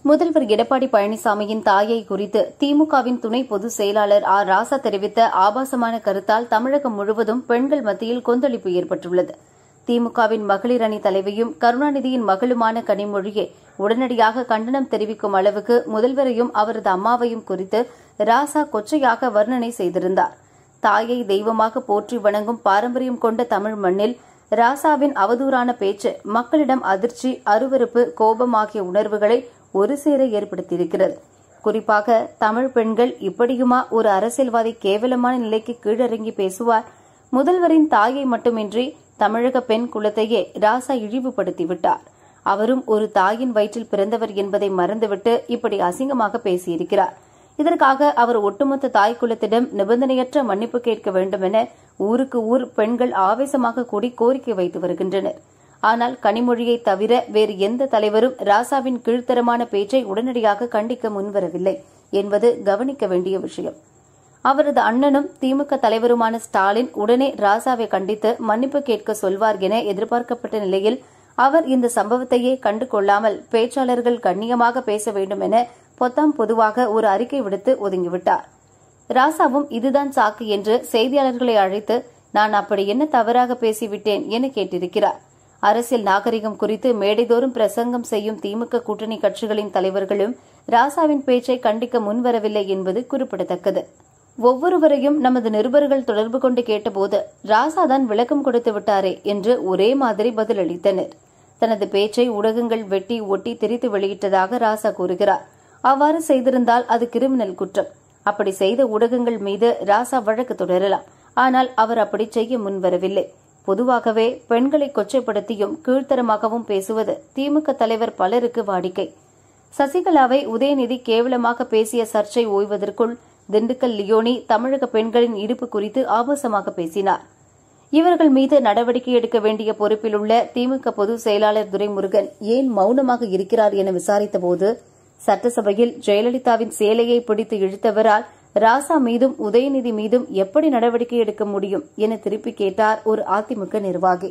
முதல்வர் எடப்பாடி பழனிசாமியின் தாயை குறித்து திமுகவின் துணை பொதுச் செயலாளர் ஆர் ராசா தெரிவித்த ஆபாசமான கருத்தால் தமிழகம் முழுவதும் பெண்கள் மத்தியில் கொந்தளிப்பு ஏற்பட்டுள்ளது திமுகவின் மகளிர் அணி தலைவியும் கருணாநிதியின் மகளுமான கனிமொழியை உடனடியாக கண்டனம் தெரிவிக்கும் அளவுக்கு முதல்வரையும் அவரது அம்மாவையும் குறித்து ராசா கொச்சையாக வர்ணனை செய்திருந்தார் தாயை தெய்வமாக போற்றி வணங்கும் பாரம்பரியம் கொண்ட தமிழ் மண்ணில் ராசாவின் அவதூறான பேச்சு மக்களிடம் அதிர்ச்சி அருவருப்பு கோபம் ஆகிய உணர்வுகளை ஒரு சேர ஏற்படுத்தியிருக்கிறது குறிப்பாக தமிழ் பெண்கள் இப்படியுமா ஒரு அரசியல்வாதி கேவலமான நிலைக்கு கீழறங்கி பேசுவார் முதல்வரின் தாயை மட்டுமின்றி தமிழக பெண் குலத்தையே ராசா இழிவுபடுத்திவிட்டார் அவரும் ஒரு தாயின் வயிற்றில் பிறந்தவர் என்பதை மறந்துவிட்டு இப்படி அசிங்கமாக பேசியிருக்கிறார் இதற்காக அவர் ஒட்டுமொத்த தாய் குலத்திடம் நிபந்தனையற்ற மன்னிப்பு கேட்க வேண்டும் என ஊருக்கு ஊர் பெண்கள் ஆவேசமாக கூடி கோரிக்கை வைத்து வருகின்றனர் ஆனால் கனிமொழியை தவிர வேறு எந்த தலைவரும் ராசாவின் கீழ்த்தரமான பேச்சை உடனடியாக கண்டிக்க முன்வரவில்லை என்பது கவனிக்க வேண்டிய விஷயம் அவரது அண்ணனும் திமுக தலைவருமான ஸ்டாலின் உடனே ராசாவை கண்டித்து மன்னிப்பு கேட்க சொல்வார் என எதிர்பார்க்கப்பட்ட நிலையில் அவர் இந்த சம்பவத்தையே கண்டு கொள்ளாமல் பேச்சாளர்கள் கண்ணியமாக பேச வேண்டும் என பொத்தாம் பொதுவாக ஒரு அறிக்கை விடுத்து ஒதுங்கிவிட்டார் ராசாவும் இதுதான் சாக்கு என்று செய்தியாளர்களை அழைத்து நான் அப்படி என்ன தவறாக பேசிவிட்டேன் என கேட்டிருக்கிறார் அரசியல் நாகரிகம் குறித்து மேடைதோறும் பிரசங்கம் செய்யும் திமுக கூட்டணி கட்சிகளின் தலைவர்களும் ராசாவின் பேச்சை கண்டிக்க முன்வரவில்லை என்பது குறிப்பிடத்தக்கது ஒவ்வொருவரையும் நமது நிருபர்கள் தொடர்பு கொண்டு கேட்டபோது ராசாதான் விளக்கம் கொடுத்து விட்டாரே என்று ஒரே மாதிரி பதிலளித்தனர் தனது பேச்சை ஊடகங்கள் வெட்டி ஒட்டி திரித்து வெளியிட்டதாக ராசா கூறுகிறார் அவ்வாறு செய்திருந்தால் அது கிரிமினல் குற்றம் அப்படி செய்த ஊடகங்கள் மீது ராசா வழக்கு தொடரலாம் ஆனால் அவர் அப்படி செய்ய முன்வரவில்லை பொதுவாகவே பெண்களை கொச்சைப்படுத்தியும் கீழ்த்தரமாகவும் பேசுவது திமுக தலைவர் பலருக்கு வாடிக்கை சசிகலாவை உதயநிதி கேவலமாக பேசிய சர்ச்சை ஓய்வதற்குள் திண்டுக்கல் லியோனி தமிழக பெண்களின் இடுப்பு குறித்து ஆபாசமாக பேசினார் இவர்கள் மீது நடவடிக்கை எடுக்க வேண்டிய பொறுப்பில் உள்ள திமுக பொதுச் செயலாளர் துரைமுருகன் ஏன் மௌனமாக இருக்கிறார் என விசாரித்தபோது சட்டசபையில் ஜெயலலிதாவின் சேலையை பிடித்து இழுத்தவரால் ராசா மீதும் உதயநிதி மீதும் எப்படி நடவடிக்கை எடுக்க முடியும் என திருப்பி கேட்டார் ஒரு அதிமுக நிர்வாகி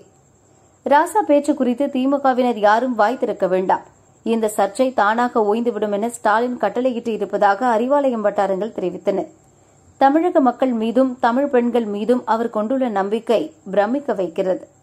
ராசா பேச்சு குறித்து திமுகவினர் யாரும் வாய் திறக்க வேண்டாம் இந்த சர்ச்சை தானாக ஓய்ந்துவிடும் என ஸ்டாலின் கட்டளையிட்டு இருப்பதாக அறிவாலயம் வட்டாரங்கள் தெரிவித்தன தமிழக மக்கள் மீதும் தமிழ் பெண்கள் மீதும் அவர் கொண்டுள்ள நம்பிக்கை பிரமிக்க வைக்கிறது